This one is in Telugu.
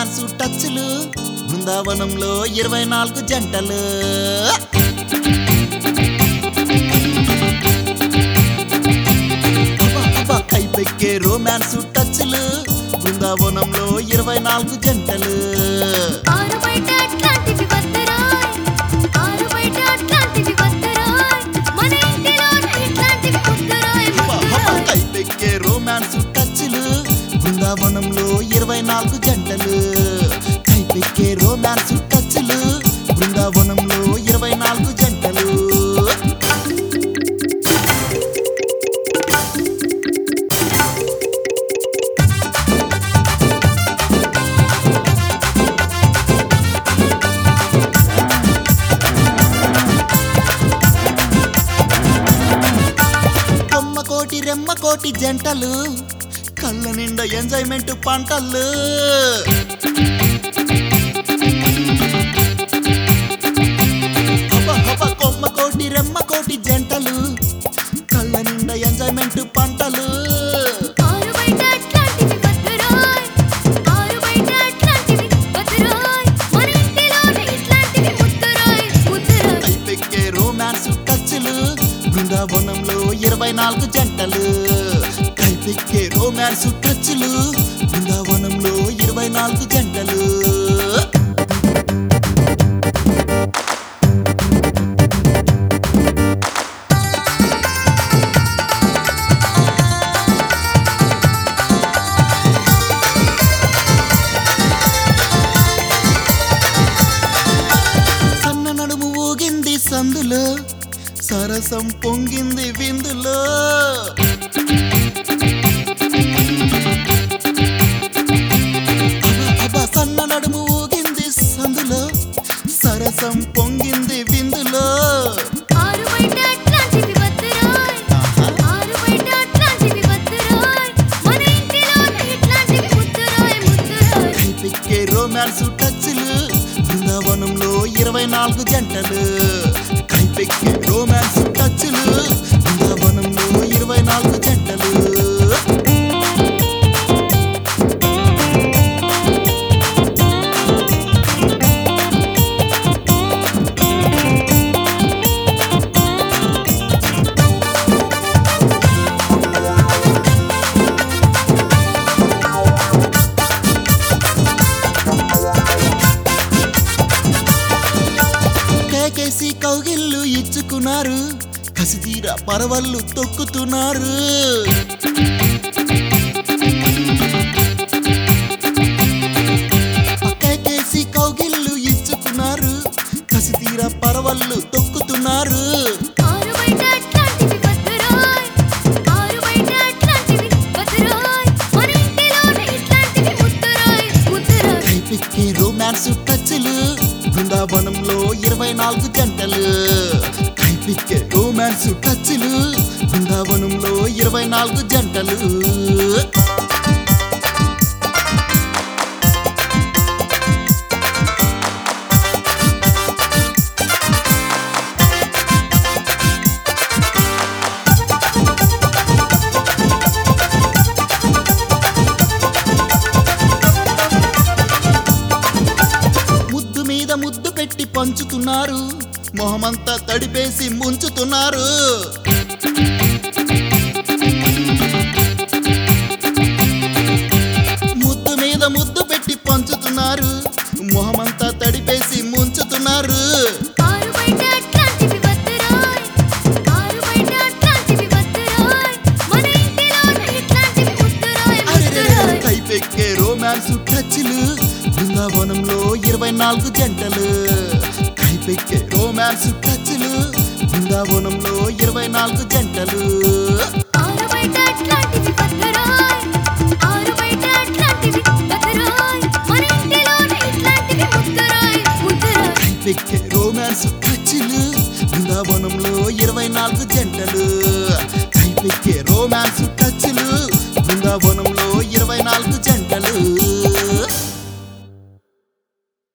రొమాన్స్ టచ్లు బృందావనంలో ఇరవై నాలుగు జంటలు అబ్బా, అబ్బా, కైపెక్కే రొమాన్స్ టచ్లు బృందావనంలో ఇరవై నాలుగు జంటలు ఆరు బయట అట్లాంటివి వద్దరాయ్ ఆరు బయట అట్లాంటివి వద్దరాయ్ మన ఇంటిలోన ఇట్లాంటివి వద్దరాయ్ అబ్బా, అబ్బా, కైపెక్కే రొమాన్స్ టచ్లు బృందావనంలో ఇరవై నాలుగు జంటలు కైపెక్కే రొమాన్స్ టచ్లు బృందావనంలో ఇరవై నాలుగు జంటలు కొమ్మ కోటి రెమ్మ కోటి జంటలు కళ్ళ నిండా ఎంజాయ్మెంట్ పంటలు హబ హబ కొమ్మ కోటి రెమ్మ కోటి జంటలు కళ్ళ నిండా ఎంజాయ్మెంట్ పంటలు ఆరు బయట అట్లాంటివి వద్దరాయ్ ఆరు బయట అట్లాంటివి వద్దరాయ్ మన ఇంటిలోన ఇట్లాంటివి ముద్దరాయ్ ముద్దరాయ్ కైపెక్కే రొమాన్స్ టచ్లు బృందావనంలో ఇరవై నాలుగు జంటలు కైపెక్కే రొమాన్స్ టచ్లు బృందావనంలో ఇరవై నాలుగు జంటలు సన్న నడుము ఊగింది సందులో సరసం పొంగింది విందులో అబ్బా, అబ్బా, సన్న నడుము ఊగింది సందులో సరసం పొంగింది విందులో ఆరు బయట అట్లాంటివి వద్దరాయ్ ఆహా. ఆరు బయట అట్లాంటివి వద్దరాయ్ మన ఇంటిలోన ఇట్లాంటివి ముద్దరాయ్ ముద్దరాయ్ కైపెక్కే రొమాన్స్ టచ్లు బృందావనంలో ఇరవై నాలుగు జంటలు కైపెక్కే రొమాన్స్ టచ్లు బృందావనంలో ఇరవై నాలుగు జంటలు కేకేసి కౌగిళ్ళు ఇచ్చుకున్నారు కసితీర పరవళ్ళు తొక్కుతున్నారు కేకేసి కౌగిళ్ళు ఇచ్చుకున్నారు కసితీర పరవళ్ళు తొక్కుతున్నారు ఆరు బయట అట్లాంటివి వద్దరాయ్ ఆరు బయట అట్లాంటివి వద్దరాయ్ మన ఇంటిలోన ఇట్లాంటివి ముద్దరాయ్ ముద్దరాయ్ కైపెక్కే రొమాన్స్ టచ్లు బృందావనంలో ఇరవై నాలుగు జంటలు కైపెక్కే రొమాన్స్ టచ్లు బృందావనంలో ఇరవై నాలుగు జంటలు ముద్దు మీద ముద్దు పెట్టి పంచుతున్నారు మొహమంతా తడిపేసి ముంచుతున్నారు ముద్దు మీద ముద్దు పెట్టి పంచుతున్నారు మొహమంతా తడిపేసి ముంచుతున్నారు ఆరు బయట అట్లాంటివి వద్దరాయ్ ఆరు బయట అట్లాంటివి వద్దరాయ్ మన ఇంటిలోన ఇట్లాంటివి ముద్దరాయ్ ముద్దరాయ్ కైపెక్కే రొమాన్స్ టచ్లు బృందావనంలో ఇరవై నాలుగు జంటలు కైపెక్కే రొమాన్స్ టచ్లు బృందావనంలో ఇరవై నాలుగు జంటలు ఆరు బయట అట్లాంటివి వద్దరాయ్ ఆరు బయట అట్లాంటివి వద్దరాయ్ మన ఇంటిలోన ఇట్లాంటివి ముద్దరాయ్ ముద్దరాయ్ కైపెక్కే రొమాన్స్ టచ్లు బృందావనంలో ఇరవై నాలుగు జంటలు కైపెక్కే రొమాన్స్ టచ్లు బృందావనంలో